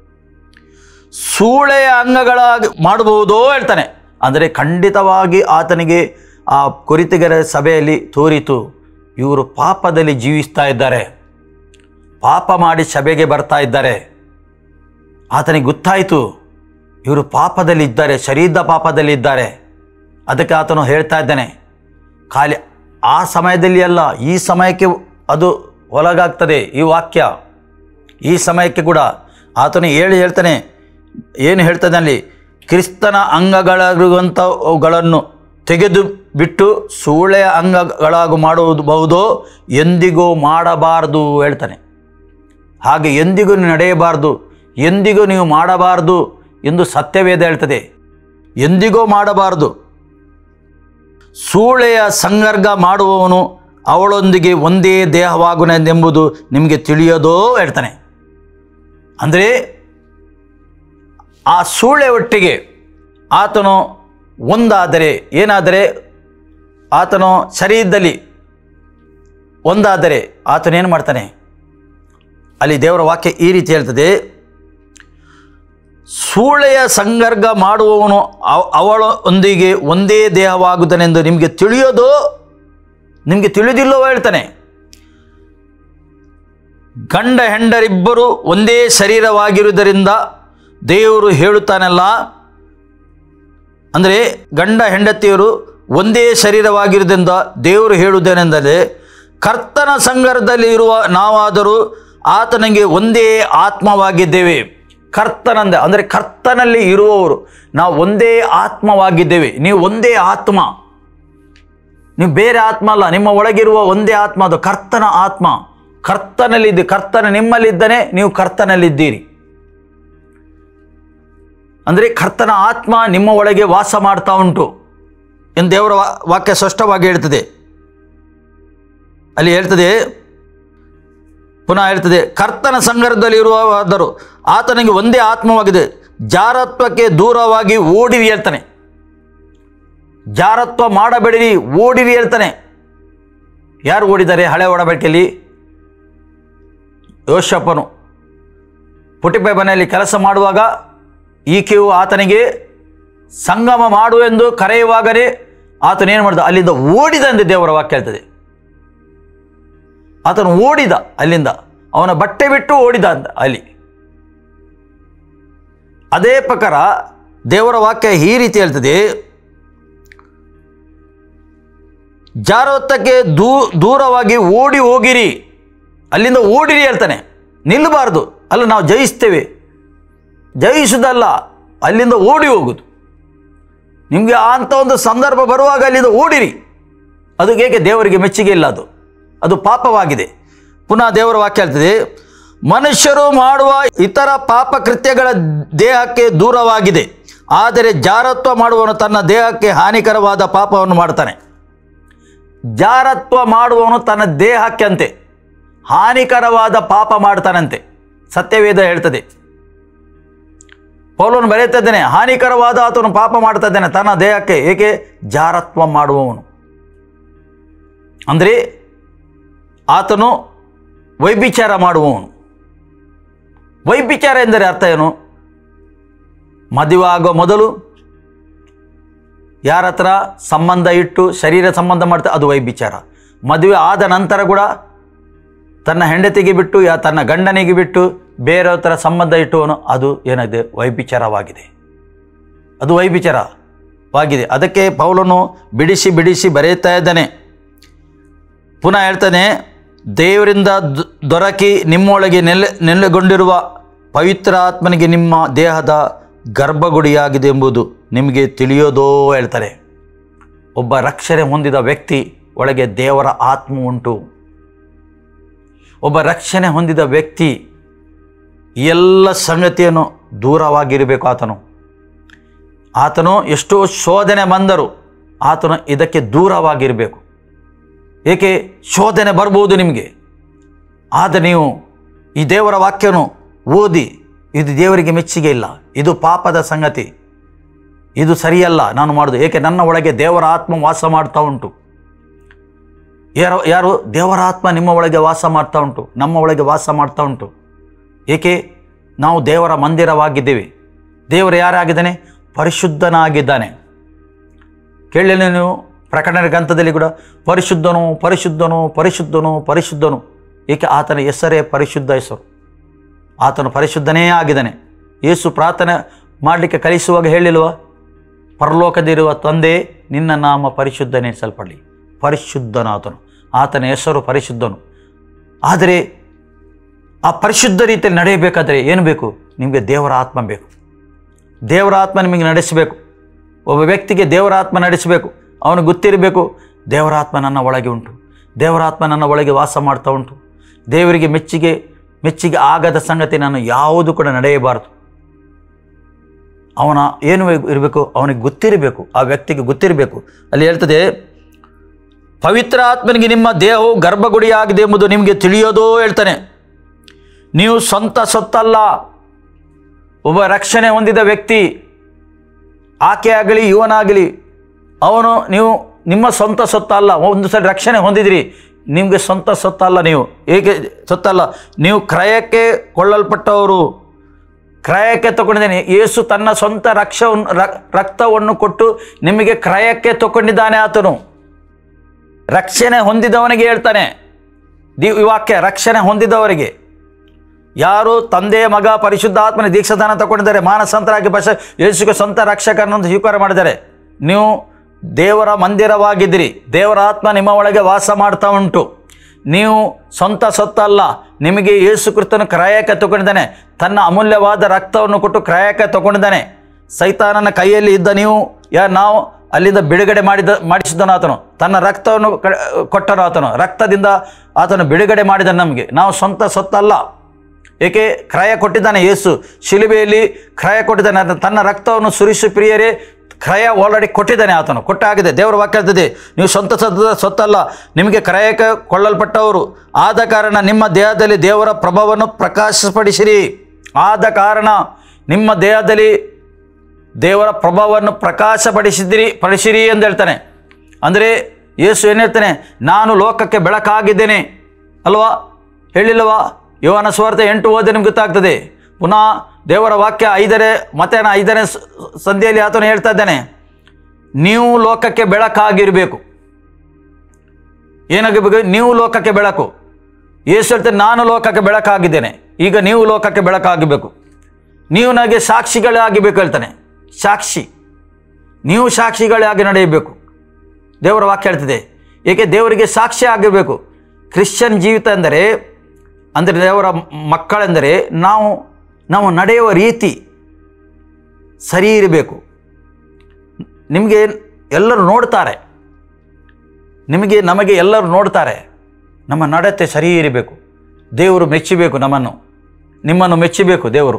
ಸೂಳೆಯ ಅಂಗಗಳಾಗಿ ಮಾಡಬಹುದೋ ಹೇಳ್ತಾನೆ ಅಂದರೆ ಖಂಡಿತವಾಗಿ ಆತನಿಗೆ ಆ ಕುರಿತಿಗರ ಸಭೆಯಲ್ಲಿ ತೋರಿತು ಇವರು ಪಾಪದಲ್ಲಿ ಜೀವಿಸ್ತಾ ಇದ್ದಾರೆ ಪಾಪ ಮಾಡಿ ಸಭೆಗೆ ಬರ್ತಾ ಇದ್ದಾರೆ ಆತನಿಗೆ ಗೊತ್ತಾಯಿತು ಇವರು ಪಾಪದಲ್ಲಿ ಇದ್ದಾರೆ ಶರೀರದ ಪಾಪದಲ್ಲಿ ಇದ್ದಾರೆ ಅದಕ್ಕೆ ಆತನು ಹೇಳ್ತಾ ಇದ್ದಾನೆ ಖಾಲಿ ಆ ಸಮಯದಲ್ಲಿ ಅಲ್ಲ ಈ ಸಮಯಕ್ಕೆ ಅದು ಒಳಗಾಗ್ತದೆ ಈ ವಾಕ್ಯ ಈ ಸಮಯಕ್ಕೆ ಕೂಡ ಆತನು ಹೇಳಿ ಹೇಳ್ತಾನೆ ಏನು ಹೇಳ್ತಾನೆ ಅಲ್ಲಿ ಕ್ರಿಸ್ತನ ಅಂಗಗಳಾಗಿರುವಂಥವುಗಳನ್ನು ತೆಗೆದು ಬಿಟ್ಟು ಸೂಳೆಯ ಅಂಗಗಳಾಗು ಮಾಡುವುದಬಹುದೋ ಎಂದಿಗೂ ಮಾಡಬಾರದು ಹೇಳ್ತಾನೆ ಹಾಗೆ ಎಂದಿಗೂ ನೀವು ನಡೆಯಬಾರದು ಎಂದಿಗೂ ನೀವು ಮಾಡಬಾರದು ಎಂದು ಸತ್ಯವೇದ ಹೇಳ್ತದೆ ಎಂದಿಗೂ ಮಾಡಬಾರದು ಸೂಳೆಯ ಸಂಗರ್ಗ ಮಾಡುವವನು ಅವಳೊಂದಿಗೆ ಒಂದೇ ದೇಹವಾಗುನೆಂದೆಂಬುದು ನಿಮಗೆ ತಿಳಿಯೋದೋ ಹೇಳ್ತಾನೆ ಅಂದರೆ ಆ ಸೂಳೆ ಒಟ್ಟಿಗೆ ಆತನು ಒಂದಾದರೆ ಏನಾದರೆ ಆತನು ಶರೀರದಲ್ಲಿ ಒಂದಾದರೆ ಆತನೇನು ಮಾಡ್ತಾನೆ ಅಲ್ಲಿ ದೇವರ ವಾಕ್ಯ ಈ ರೀತಿ ಹೇಳ್ತದೆ ಸೂಳೆಯ ಸಂಗರ್ಗ ಮಾಡುವವನು ಅವ- ಅವಳೊಂದಿಗೆ ಒಂದೇ ದೇಹವಾಗುತ್ತಾನೆಂದು ನಿಮಗೆ ತಿಳಿಯೋದು ನಿಮಗೆ ತಿಳಿದಿಲ್ಲವೋ ಹೇಳ್ತಾನೆ ಗಂಡ ಹೆಂಡರಿಬ್ಬರು ಒಂದೇ ಶರೀರವಾಗಿರುವುದರಿಂದ ದೇವರು ಹೇಳುತ್ತಾನಲ್ಲ ಅಂದರೆ ಗಂಡ ಹೆಂಡತಿಯರು ಒಂದೇ ಶರೀರವಾಗಿರುವುದರಿಂದ ದೇವರು ಹೇಳುವುದೇನೆಂದರೆ ಕರ್ತನ ಸಂಗರದಲ್ಲಿ ಇರುವ ನಾವಾದರೂ ಆತನಿಗೆ ಒಂದೇ ಆತ್ಮವಾಗಿದ್ದೇವೆ ಕರ್ತನಂದ ಅಂದರೆ ಕರ್ತನಲ್ಲಿ ಇರುವವರು ನಾವು ಒಂದೇ ಆತ್ಮವಾಗಿದ್ದೇವೆ ನೀವು ಒಂದೇ ಆತ್ಮ ನೀವು ಬೇರೆ ಆತ್ಮ ಅಲ್ಲ ನಿಮ್ಮ ಒಳಗಿರುವ ಒಂದೇ ಆತ್ಮ ಅದು ಕರ್ತನ ಆತ್ಮ ಕರ್ತನಲ್ಲಿದ್ದು ಕರ್ತನ ನಿಮ್ಮಲ್ಲಿದ್ದಾನೆ ನೀವು ಕರ್ತನಲ್ಲಿದ್ದೀರಿ ಅಂದರೆ ಕರ್ತನ ಆತ್ಮ ನಿಮ್ಮ ಒಳಗೆ ವಾಸ ಮಾಡ್ತಾ ಉಂಟು ಎಂದು ದೇವರ ವಾ- ವಾಕ್ಯ ಸ್ಪಷ್ಟವಾಗಿ ಹೇಳ್ತದೆ ಅಲ್ಲಿ ಹೇಳ್ತದೆ ಪುನಃ ಹೇಳ್ತದೆ ಕರ್ತನ ಸಂಗರದಲ್ಲಿ ಇರುವಾದರೂ ಆತನಿಗೆ ಒಂದೇ ಆತ್ಮವಾಗಿದೆ ಜಾರತ್ವಕ್ಕೆ ದೂರವಾಗಿ ಓಡಿರಿ ಹೇಳ್ತಾನೆ ಜಾರತ್ವ ಮಾಡಬೇಡಿರಿ ಓಡಿರಿ ಹೇಳ್ತಾನೆ ಯಾರು ಓಡಿದ್ದಾರೆ ಹಳೆ ಒಡಬೇಕೆಯಲ್ಲಿ ಯೋಶಪ್ಪನು ಪುಟಿಪೆ ಮನೆಯಲ್ಲಿ ಕೆಲಸ ಮಾಡುವಾಗ ಈಕೆಯು ಆತನಿಗೆ ಸಂಗಮ ಮಾಡು ಎಂದು ಕರೆಯುವಾಗಲೇ ಆತನೇನು ಮಾಡಿದ ಅಲ್ಲಿಂದ ಓಡಿದ ಎಂದು ದೇವರ ವಾಕ್ಯ ಹೇಳ್ತದೆ ಆತನು ಓಡಿದ ಅಲ್ಲಿಂದ ಅವನ ಬಟ್ಟೆ ಬಿಟ್ಟು ಓಡಿದ ಅಂತ ಅಲ್ಲಿ ಅದೇ ಪ್ರಕಾರ ದೇವರ ವಾಕ್ಯ ಈ ರೀತಿ ಹೇಳ್ತದೆ ಜಾರವತ್ತಕ್ಕೆ ದೂ ದೂರವಾಗಿ ಓಡಿ ಹೋಗಿರಿ ಅಲ್ಲಿಂದ ಓಡಿರಿ ಹೇಳ್ತಾನೆ ನಿಲ್ಲಬಾರ್ದು ಅಲ್ಲ ನಾವು ಜಯಿಸ್ತೇವೆ ಜಯಿಸುವುದಲ್ಲ ಅಲ್ಲಿಂದ ಓಡಿ ಹೋಗುದು ನಿಮಗೆ ಅಂಥ ಒಂದು ಸಂದರ್ಭ ಬರುವಾಗ ಅಲ್ಲಿಂದ ಓಡಿರಿ ಅದು ಏಕೆ ದೇವರಿಗೆ ಮೆಚ್ಚುಗೆ ಇಲ್ಲ ಅದು ಅದು ಪಾಪವಾಗಿದೆ ಪುನಃ ದೇವರ ವಾಕ್ಯ ಹೇಳ್ತದೆ ಮನುಷ್ಯರು ಮಾಡುವ ಇತರ ಪಾಪ ಕೃತ್ಯಗಳ ದೇಹಕ್ಕೆ ದೂರವಾಗಿದೆ ಆದರೆ ಜಾರತ್ವ ಮಾಡುವವನು ತನ್ನ ದೇಹಕ್ಕೆ ಹಾನಿಕರವಾದ ಪಾಪವನ್ನು ಮಾಡ್ತಾನೆ ಜಾರತ್ವ ಮಾಡುವವನು ತನ್ನ ದೇಹಕ್ಕೆ ಅಂತೆ ಹಾನಿಕರವಾದ ಪಾಪ ಮಾಡ್ತಾನಂತೆ ಸತ್ಯವೇದ ಹೇಳ್ತದೆ ಪೌಲನು ಬರೆಯುತ್ತಾ ಇದ್ದಾನೆ ಹಾನಿಕರವಾದ ಆತನು ಪಾಪ ಮಾಡ್ತಾ ಇದ್ದಾನೆ ತನ್ನ ದೇಹಕ್ಕೆ ಏಕೆ ಜಾರತ್ವ ಮಾಡುವವನು ಅಂದರೆ ಆತನು ವೈಭಿಚಾರ ಮಾಡುವವನು ವೈಭಿಚಾರ ಎಂದರೆ ಅರ್ಥ ಏನು ಮದುವೆ ಆಗೋ ಮೊದಲು ಯಾರ ಹತ್ರ ಸಂಬಂಧ ಇಟ್ಟು ಶರೀರ ಸಂಬಂಧ ಮಾಡ್ತಾ ಅದು ವೈಭಿಚಾರ ಮದುವೆ ಆದ ನಂತರ ಕೂಡ ತನ್ನ ಹೆಂಡತಿಗೆ ಬಿಟ್ಟು ಯಾ ತನ್ನ ಗಂಡನಿಗೆ ಬಿಟ್ಟು ಬೇರೆಯವ್ರ ಥರ ಸಂಬಂಧ ಇಟ್ಟುವನು ಅದು ಏನಿದೆ ವೈಭಿಚಾರವಾಗಿದೆ ಅದು ವೈಭಿಚಾರವಾಗಿದೆ ಅದಕ್ಕೆ ಪೌಲನು ಬಿಡಿಸಿ ಬಿಡಿಸಿ ಬರೆಯುತ್ತಾ ಇದ್ದಾನೆ ಪುನಃ ಹೇಳ್ತಾನೆ ದೇವರಿಂದ ದೊ- ದೊರಕಿ ನಿಮ್ಮೊಳಗೆ ನೆಲೆ ನೆಲೆಗೊಂಡಿರುವ ಪವಿತ್ರ ಆತ್ಮನಿಗೆ ನಿಮ್ಮ ದೇಹದ ಗರ್ಭಗುಡಿಯಾಗಿದೆ ಎಂಬುದು ನಿಮಗೆ ತಿಳಿಯೋದೋ ಹೇಳ್ತಾರೆ ಒಬ್ಬ ರಕ್ಷಣೆ ಹೊಂದಿದ ವ್ಯಕ್ತಿ ಒಳಗೆ ದೇವರ ಆತ್ಮ ಉಂಟು ಒಬ್ಬ ರಕ್ಷಣೆ ಹೊಂದಿದ ವ್ಯಕ್ತಿ ಎಲ್ಲ ಸಂಗತಿಯನ್ನು ದೂರವಾಗಿರಬೇಕು ಆತನು ಆತನು ಎಷ್ಟೋ ಶೋಧನೆ ಬಂದರು ಆತನು ಇದಕ್ಕೆ ದೂರವಾಗಿರಬೇಕು ಏಕೆ ಶೋಧನೆ ಬರ್ಬೋದು ನಿಮಗೆ ಆದರೆ ನೀವು ಈ ದೇವರ ವಾಕ್ಯನು ಓದಿ ಇದು ದೇವರಿಗೆ ಮೆಚ್ಚುಗೆ ಇಲ್ಲ ಇದು ಪಾಪದ ಸಂಗತಿ ಇದು ಸರಿಯಲ್ಲ ನಾನು ಮಾಡೋದು ಏಕೆ ನನ್ನ ಒಳಗೆ ದೇವರ ಆತ್ಮ ವಾಸ ಮಾಡ್ತಾ ಉಂಟು ಯಾರು ಯಾರು ದೇವರ ಆತ್ಮ ನಿಮ್ಮ ಒಳಗೆ ವಾಸ ಮಾಡ್ತಾ ಉಂಟು ನಮ್ಮ ಒಳಗೆ ವಾಸ ಮಾಡ್ತಾ ಉಂಟು ಏಕೆ ನಾವು ದೇವರ ಮಂದಿರವಾಗಿದ್ದೇವೆ ದೇವರು ಯಾರಾಗಿದ್ದಾನೆ ಪರಿಶುದ್ಧನಾಗಿದ್ದಾನೆ ಕೇಳಿಲ್ಲ ನೀವು ಪ್ರಕಟಣೆ ಗ್ರಂಥದಲ್ಲಿ ಕೂಡ ಪರಿಶುದ್ಧನು ಪರಿಶುದ್ಧನು ಪರಿಶುದ್ಧನು ಪರಿಶುದ್ಧನು ಏಕೆ ಆತನ ಹೆಸರೇ ಪರಿಶುದ್ಧ ಹೆಸರು ಆತನು ಪರಿಶುದ್ಧನೇ ಆಗಿದ್ದಾನೆ ಯೇಸು ಪ್ರಾರ್ಥನೆ ಮಾಡಲಿಕ್ಕೆ ಕಲಿಸುವಾಗ ಹೇಳಿಲ್ವ ಪರಲೋಕದಿರುವ ತಂದೆ ನಿನ್ನ ನಾಮ ಪರಿಶುದ್ಧನೆನಿಸಲ್ಪಡಲಿ ಪರಿಶುದ್ಧನಾತನು ಆತನ ಹೆಸರು ಪರಿಶುದ್ಧನು ಆದರೆ ಆ ಪರಿಶುದ್ಧ ರೀತಿಯಲ್ಲಿ ನಡೆಯಬೇಕಾದ್ರೆ ಏನು ಬೇಕು ನಿಮಗೆ ದೇವರ ಆತ್ಮ ಬೇಕು ದೇವರ ಆತ್ಮ ನಿಮಗೆ ನಡೆಸಬೇಕು ಒಬ್ಬ ವ್ಯಕ್ತಿಗೆ ದೇವರ ಆತ್ಮ ನಡೆಸಬೇಕು ಅವನು ಗೊತ್ತಿರಬೇಕು ದೇವರ ಆತ್ಮ ನನ್ನ ಒಳಗೆ ಉಂಟು ದೇವರ ಆತ್ಮ ನನ್ನ ಒಳಗೆ ವಾಸ ಮಾಡ್ತಾ ಉಂಟು ದೇವರಿಗೆ ಮೆಚ್ಚುಗೆ ಮೆಚ್ಚುಗೆ ಆಗದ ಸಂಗತಿ ನಾನು ಯಾವುದು ಕೂಡ ನಡೆಯಬಾರದು ಅವನ ಏನು ಇರಬೇಕು ಅವನಿಗೆ ಗೊತ್ತಿರಬೇಕು ಆ ವ್ಯಕ್ತಿಗೆ ಗೊತ್ತಿರಬೇಕು ಅಲ್ಲಿ ಹೇಳ್ತದೆ ಪವಿತ್ರ ಆತ್ಮನಿಗೆ ನಿಮ್ಮ ದೇಹವು ಗರ್ಭಗುಡಿಯಾಗಿದೆ ಎಂಬುದು ನಿಮಗೆ ತಿಳಿಯೋದೋ ಹೇಳ್ತಾನೆ ನೀವು ಸ್ವಂತ ಸೊತ್ತಲ್ಲ ಒಬ್ಬ ರಕ್ಷಣೆ ಹೊಂದಿದ ವ್ಯಕ್ತಿ ಆಕೆ ಆಗಲಿ ಇವನಾಗಲಿ ಅವನು ನೀವು ನಿಮ್ಮ ಸ್ವಂತ ಸೊತ್ತಲ್ಲ ಒಂದು ಸಲ ರಕ್ಷಣೆ ಹೊಂದಿದಿರಿ ನಿಮಗೆ ಸ್ವಂತ ಸೊತ್ತಲ್ಲ ನೀವು ಏಕೆ ಸೊತ್ತಲ್ಲ ನೀವು ಕ್ರಯಕ್ಕೆ ಕೊಳ್ಳಲ್ಪಟ್ಟವರು ಕ್ರಯಕ್ಕೆ ತಗೊಂಡಿದ್ದೇನೆ ಯೇಸು ತನ್ನ ಸ್ವಂತ ರಕ್ಷವನ್ನು ರ- ರಕ್ತವನ್ನು ಕೊಟ್ಟು ನಿಮಗೆ ಕ್ರಯಕ್ಕೆ ತಗೊಂಡಿದ್ದಾನೆ ಆತನು ರಕ್ಷಣೆ ಹೊಂದಿದವನಿಗೆ ಹೇಳ್ತಾನೆ ದಿ ಈ ವಾಕ್ಯ ರಕ್ಷಣೆ ಹೊಂದಿದವರಿಗೆ ಯಾರು ತಂದೆಯ ಮಗ ಪರಿಶುದ್ಧ ಆತ್ಮನ ದೀಕ್ಷಾದಾನ ತಗೊಂಡಿದ್ದಾರೆ ಮಾನಸಂತರಾಗಿ ಬಸ ಯೇಸುಗೆ ಸ್ವಂತ ರಕ್ಷಕರನ್ನು ಸ್ವೀಕಾರ ಮಾಡಿದ್ದಾರೆ ನೀವು ದೇವರ ಮಂದಿರವಾಗಿದ್ದೀರಿ ದೇವರ ಆತ್ಮ ನಿಮ್ಮ ಒಳಗೆ ವಾಸ ಮಾಡ್ತಾ ಉಂಟು ನೀವು ಸ್ವಂತ ಸೊತ್ತಲ್ಲ ನಿಮಗೆ ಯೇಸು ಕ್ರಿಸ್ತನು ಕ್ರಯಕ್ಕೆ ತಗೊಂಡಿದ್ದಾನೆ ತನ್ನ ಅಮೂಲ್ಯವಾದ ರಕ್ತವನ್ನು ಕೊಟ್ಟು ಕ್ರಯಕ್ಕೆ ತಗೊಂಡಿದ್ದಾನೆ ಸೈತಾನನ ಕೈಯಲ್ಲಿ ಇದ್ದ ನೀವು ಯಾ ನಾವು ಅಲ್ಲಿಂದ ಬಿಡುಗಡೆ ಮಾಡಿದ ಮಾಡಿಸಿದನು ಆತನು ತನ್ನ ರಕ್ತವನ್ನು ಕ- ಕೊಟ್ಟನು ಆತನು ರಕ್ತದಿಂದ ಆತನು ಬಿಡುಗಡೆ ಮಾಡಿದ ನಮಗೆ ನಾವು ಸ್ವಂತ ಸೊತ್ತಲ್ಲ ಏಕೆ ಕ್ರಯ ಕೊಟ್ಟಿದ್ದಾನೆ ಯೇಸು ಶಿಲುಬೆಯಲ್ಲಿ ಕ್ರಯ ಕೊಟ್ಟಿದ್ದಾನೆ ಆತ ತನ್ನ ರಕ್ತವನ್ನು ಸುರಿಸು ಪ್ರಿಯರೇ ಕ್ರಯ ಆಲ್ರೆಡಿ ಕೊಟ್ಟಿದ್ದಾನೆ ಆತನು ಕೊಟ್ಟಾಗಿದೆ ದೇವರ ವಾಕ್ಯ ಹೇಳ್ತದೆ ನೀವು ಸ್ವಂತ ಸತ್ತ ಸೊತ್ತಲ್ಲ ನಿಮಗೆ ಕ್ರಯಕ್ಕೆ ಕೊಳ್ಳಲ್ಪಟ್ಟವರು ಆದ ಕಾರಣ ನಿಮ್ಮ ದೇಹದಲ್ಲಿ ದೇವರ ಪ್ರಭಾವವನ್ನು ಪ್ರಕಾಶಪಡಿಸಿರಿ ಆದ ಕಾರಣ ನಿಮ್ಮ ದೇಹದಲ್ಲಿ ದೇವರ ಪ್ರಭಾವವನ್ನು ಪ್ರಕಾಶಪಡಿಸಿದಿರಿ ಪಡಿಸಿರಿ ಎಂದು ಹೇಳ್ತಾನೆ ಅಂದರೆ ಯೇಸು ಏನು ಹೇಳ್ತಾನೆ ನಾನು ಲೋಕಕ್ಕೆ ಬೆಳಕಾಗಿದ್ದೇನೆ ಅಲ್ವಾ ಹೇಳಿಲ್ಲವಾ ಯೋವನ ಸ್ವಾರ್ಥ ಎಂಟು ಓದಿ ನಿಮ್ಗೆ ಗೊತ್ತಾಗ್ತದೆ ಪುನಃ ದೇವರ ವಾಕ್ಯ ಐದನೇ ಮತ್ತೆ ಐದನೇ ಸ- ಸಂಧಿಯಲ್ಲಿ ಆತನು ಹೇಳ್ತಾ ಇದ್ದಾನೆ ನೀವು ಲೋಕಕ್ಕೆ ಬೆಳಕಾಗಿರಬೇಕು ಏನಾಗಬೇಕು ನೀವು ಲೋಕಕ್ಕೆ ಬೆಳಕು ಯೇಸು ಹೇಳ್ತಾನೆ ನಾನು ಲೋಕಕ್ಕೆ ಬೆಳಕಾಗಿದ್ದೇನೆ ಈಗ ನೀವು ಲೋಕಕ್ಕೆ ಬೆಳಕಾಗಬೇಕು ನೀವು ನನಗೆ ಸಾಕ್ಷಿಗಳೇ ಆಗಿಬೇಕು ಹೇಳ್ತಾನೆ ಸಾಕ್ಷಿ ನೀವು ಸಾಕ್ಷಿಗಳೇ ನಡೆಯಬೇಕು ದೇವರ ವಾಕ್ಯ ಹೇಳ್ತಿದೆ ಏಕೆ ದೇವರಿಗೆ ಸಾಕ್ಷಿ ಆಗಿರಬೇಕು ಕ್ರಿಶ್ಚಿಯನ್ ಜೀವಿತ ಎಂದರೆ ಅಂದರೆ ದೇವರ ಮಕ್ಕಳೆಂದರೆ ನಾವು ನಾವು ನಡೆಯುವ ರೀತಿ ಸರಿ ಇರಬೇಕು ನಿಮಗೆ ಎಲ್ಲರೂ ನೋಡ್ತಾರೆ ನಿಮಗೆ ನಮಗೆ ಎಲ್ಲರೂ ನೋಡ್ತಾರೆ ನಮ್ಮ ನಡತೆ ಸರಿ ಇರಬೇಕು ದೇವರು ಮೆಚ್ಚಬೇಕು ನಮ್ಮನ್ನು ನಿಮ್ಮನ್ನು ಮೆಚ್ಚಬೇಕು ದೇವರು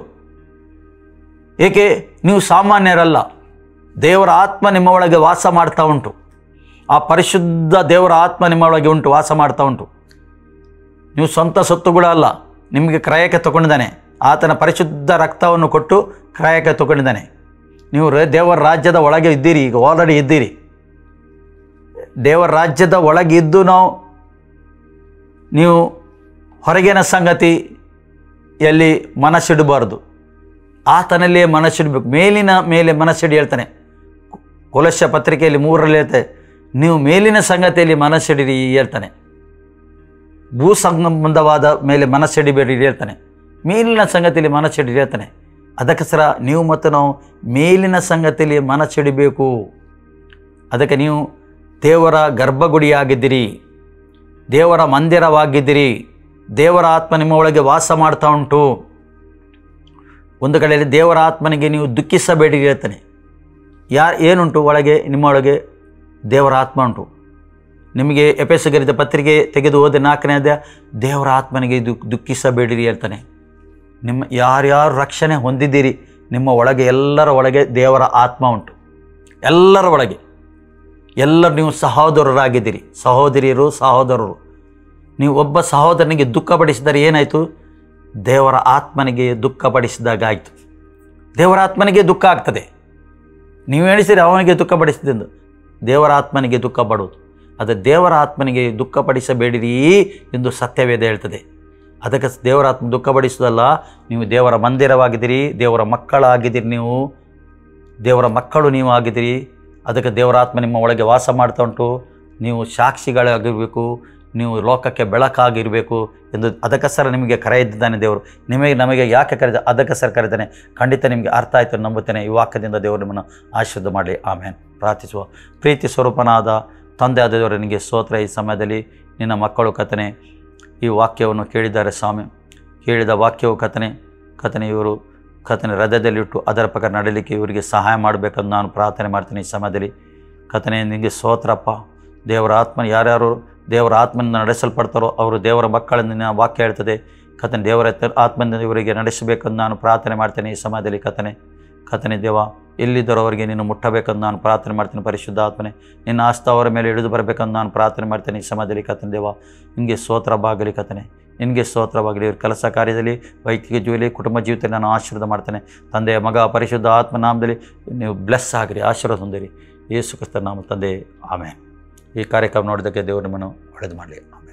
ಏಕೆ ನೀವು ಸಾಮಾನ್ಯರಲ್ಲ ದೇವರ ಆತ್ಮ ನಿಮ್ಮ ಒಳಗೆ ವಾಸ ಮಾಡ್ತಾ ಉಂಟು ಆ ಪರಿಶುದ್ಧ ದೇವರ ಆತ್ಮ ನಿಮ್ಮ ಒಳಗೆ ಉಂಟು ವಾಸ ಮಾಡ್ತಾ ಉಂಟು ನೀವು ಸ್ವಂತ ಸೊತ್ತುಗಳಲ್ಲ ನಿಮಗೆ ಕ್ರಯಕ್ಕೆ ತಗೊಂಡಿದ್ದಾನೆ ಆತನ ಪರಿಶುದ್ಧ ರಕ್ತವನ್ನು ಕೊಟ್ಟು ಕ್ರಯಕ್ಕೆ ತಗೊಂಡಿದ್ದಾನೆ ನೀವು ರ- ದೇವರ ರಾಜ್ಯದ ಒಳಗೆ ಇದ್ದೀರಿ ಈಗ ಆಲ್ರೆಡಿ ಇದ್ದೀರಿ ದೇವರ ರಾಜ್ಯದ ಒಳಗೆ ಇದ್ದು ನಾವು ನೀವು ಹೊರಗಿನ ಸಂಗತಿಯಲ್ಲಿ ಮನಸ್ಸಿಡಬಾರ್ದು ಆತನಲ್ಲಿಯೇ ಮನಸ್ಸಿಡಬೇಕು ಮೇಲಿನ ಮೇಲೆ ಮನಸ್ಸಿಡಿ ಹೇಳ್ತಾನೆ ಕೊಲಸ್ಯ ಪತ್ರಿಕೆಯಲ್ಲಿ ಮೂರರಲ್ಲಿ ಹೇಳ್ತಾರೆ ನೀವು ಮೇಲಿನ ಸಂಗತಿಯಲ್ಲಿ ಮನಸ್ಸಿಡಿರಿ ಹೇಳ್ತಾನೆ ಭೂ ಸಂಬಂಧವಾದ ಮೇಲೆ ಮನಸ್ಸಿಡಿಬೇಡಿ ಹೇಳ್ತಾನೆ ಮೇಲಿನ ಸಂಗತಿಯಲ್ಲಿ ಮನಸ್ಸಿಡಿರಿ ಹೇಳ್ತಾನೆ ಅದಕ್ಕೋಸ್ಕರ ನೀವು ಮತ್ತು ನಾವು ಮೇಲಿನ ಸಂಗತಿಯಲ್ಲಿ ಮನಸ್ಸಿಡಬೇಕು ಅದಕ್ಕೆ ನೀವು ದೇವರ ಗರ್ಭಗುಡಿಯಾಗಿದ್ದೀರಿ ದೇವರ ಮಂದಿರವಾಗಿದ್ದೀರಿ ದೇವರ ಆತ್ಮ ನಿಮ್ಮ ಒಳಗೆ ವಾಸ ಮಾಡ್ತಾ ಉಂಟು ಒಂದು ಕಡೆಯಲ್ಲಿ ದೇವರ ಆತ್ಮನಿಗೆ ನೀವು ದುಃಖಿಸಬೇಡಿ ಹೇಳ್ತಾನೆ ಯಾ ಏನುಂಟು ಒಳಗೆ ನಿಮ್ಮೊಳಗೆ ದೇವರ ಆತ್ಮ ಉಂಟು ನಿಮಗೆ ಎಪೆಸಗರಿದ ಪತ್ರಿಕೆ ತೆಗೆದು ಹೋದ ನಾಲ್ಕನೇ ಅಧ್ಯಾಯ ದೇವರ ಆತ್ಮನಿಗೆ ದುಃಖ ದುಃಖಿಸಬೇಡಿರಿ ಹೇಳ್ತಾನೆ ನಿಮ್ಮ ಯಾರ್ಯಾರು ರಕ್ಷಣೆ ಹೊಂದಿದ್ದೀರಿ ನಿಮ್ಮ ಒಳಗೆ ಎಲ್ಲರ ಒಳಗೆ ದೇವರ ಆತ್ಮ ಉಂಟು ಎಲ್ಲರ ಒಳಗೆ ಎಲ್ಲರೂ ನೀವು ಸಹೋದರರಾಗಿದ್ದೀರಿ ಸಹೋದರಿಯರು ಸಹೋದರರು ನೀವು ಒಬ್ಬ ಸಹೋದರನಿಗೆ ದುಃಖಪಡಿಸಿದರೆ ಏನಾಯಿತು ದೇವರ ಆತ್ಮನಿಗೆ ದುಃಖಪಡಿಸಿದಾಗ ಆಯಿತು ದೇವರ ಆತ್ಮನಿಗೆ ದುಃಖ ಆಗ್ತದೆ ನೀವು ಎಣಿಸಿರಿ ಅವನಿಗೆ ದುಃಖಪಡಿಸಿದೆಂದು ದೇವರ ಆತ್ಮನಿಗೆ ದುಃಖ ಪಡುವುದು ಅದು ದೇವರ ಆತ್ಮನಿಗೆ ದುಃಖಪಡಿಸಬೇಡಿರಿ ಎಂದು ಸತ್ಯವೇದ ಹೇಳ್ತದೆ ಅದಕ್ಕೆ ದೇವರ ಆತ್ಮ ದುಃಖಪಡಿಸೋದಲ್ಲ ನೀವು ದೇವರ ಮಂದಿರವಾಗಿದ್ದೀರಿ ದೇವರ ಮಕ್ಕಳಾಗಿದ್ದೀರಿ ನೀವು ದೇವರ ಮಕ್ಕಳು ನೀವು ಆಗಿದ್ದೀರಿ ಅದಕ್ಕೆ ದೇವರ ಆತ್ಮ ನಿಮ್ಮ ಒಳಗೆ ವಾಸ ಮಾಡ್ತಾ ಉಂಟು ನೀವು ಸಾಕ್ಷಿಗಳಾಗಿರಬೇಕು ನೀವು ಲೋಕಕ್ಕೆ ಬೆಳಕಾಗಿರಬೇಕು ಎಂದು ಅದಕ್ಕೋಸ್ಕರ ನಿಮಗೆ ಕರೆ ಇದ್ದಿದ್ದಾನೆ ದೇವರು ನಿಮಗೆ ನಮಗೆ ಯಾಕೆ ಕರೆದ ಅದಕ್ಕೋಸ್ಕರ ಕರೆದಾನೆ ಖಂಡಿತ ನಿಮಗೆ ಅರ್ಥ ಆಯಿತು ನಂಬುತ್ತೇನೆ ಈ ವಾಕ್ಯದಿಂದ ದೇವರು ನಿಮ್ಮನ್ನು ಆಶೀರ್ವಾದ ಮಾಡಲಿ ಆಮೇಲೆ ಪ್ರಾರ್ಥಿಸುವ ಪ್ರೀತಿ ಸ್ವರೂಪನಾದ ತಂದೆ ಆದ ದೇವರು ನಿನಗೆ ಸ್ತೋತ್ರ ಈ ಸಮಯದಲ್ಲಿ ನಿನ್ನ ಮಕ್ಕಳು ಕಥನೆ ಈ ವಾಕ್ಯವನ್ನು ಕೇಳಿದ್ದಾರೆ ಸ್ವಾಮಿ ಕೇಳಿದ ವಾಕ್ಯವು ಕಥನೆ ಕಥನೆ ಇವರು ಕಥನೆ ಹೃದಯದಲ್ಲಿಟ್ಟು ಅದರ ಪ್ರಕಾರ ನಡೀಲಿಕ್ಕೆ ಇವರಿಗೆ ಸಹಾಯ ಮಾಡಬೇಕಂದು ನಾನು ಪ್ರಾರ್ಥನೆ ಮಾಡ್ತೀನಿ ಈ ಸಮಯದಲ್ಲಿ ಕಥನೆ ನಿನಗೆ ಸ್ತೋತ್ರಪ್ಪ ದೇವರ ಆತ್ಮ ಯಾರ್ಯಾರು ದೇವರ ಆತ್ಮನಿಂದ ನಡೆಸಲ್ಪಡ್ತಾರೋ ಅವರು ದೇವರ ಮಕ್ಕಳಿಂದ ನಿನ್ನ ವಾಕ್ಯ ಹೇಳ್ತದೆ ಕಥನೆ ದೇವರ ಆತ್ಮದಿಂದ ಇವರಿಗೆ ನಡೆಸಬೇಕಂದು ನಾನು ಪ್ರಾರ್ಥನೆ ಮಾಡ್ತೇನೆ ಈ ಸಮಯದಲ್ಲಿ ಕಥನೆ ಕಥನೆ ದೇವ ಎಲ್ಲಿದ್ದರೋ ಅವರಿಗೆ ನೀನು ಮುಟ್ಟಬೇಕಂದು ನಾನು ಪ್ರಾರ್ಥನೆ ಮಾಡ್ತೀನಿ ಪರಿಶುದ್ಧ ಆತ್ಮನೆ ನಿನ್ನ ಆಸ್ತ ಅವರ ಮೇಲೆ ಇಳಿದು ಬರಬೇಕಂದು ನಾನು ಪ್ರಾರ್ಥನೆ ಮಾಡ್ತೇನೆ ಈ ಸಮಯದಲ್ಲಿ ಕಥನೆ ದೇವ ನಿನಗೆ ಸ್ತೋತ್ರವಾಗಲಿ ಕಥನೆ ನಿನಗೆ ಸ್ತೋತ್ರವಾಗಲಿ ಇವ್ರ ಕೆಲಸ ಕಾರ್ಯದಲ್ಲಿ ವೈಯಕ್ತಿಕ ಜೀವಲಿ ಕುಟುಂಬ ಜೀವಿತದಲ್ಲಿ ನಾನು ಆಶೀರ್ವಾದ ಮಾಡ್ತೇನೆ ತಂದೆಯ ಮಗ ಪರಿಶುದ್ಧ ಆತ್ಮ ನಾಮದಲ್ಲಿ ನೀವು ಬ್ಲೆಸ್ ಆಗಿರಿ ಆಶೀರ್ವಾದ ಹೊಂದಿರಿ ಯೇಸು ಕ್ರಿಸ್ತ ನಾಮ ತಂದೆ ಆಮೇಲೆ ಈ ಕಾರ್ಯಕ್ರಮ ನೋಡಿದ್ದಕ್ಕೆ ದೇವರು ನಿಮ್ಮನ್ನು ಒಳ್ಳೇದು ಮಾಡಲಿ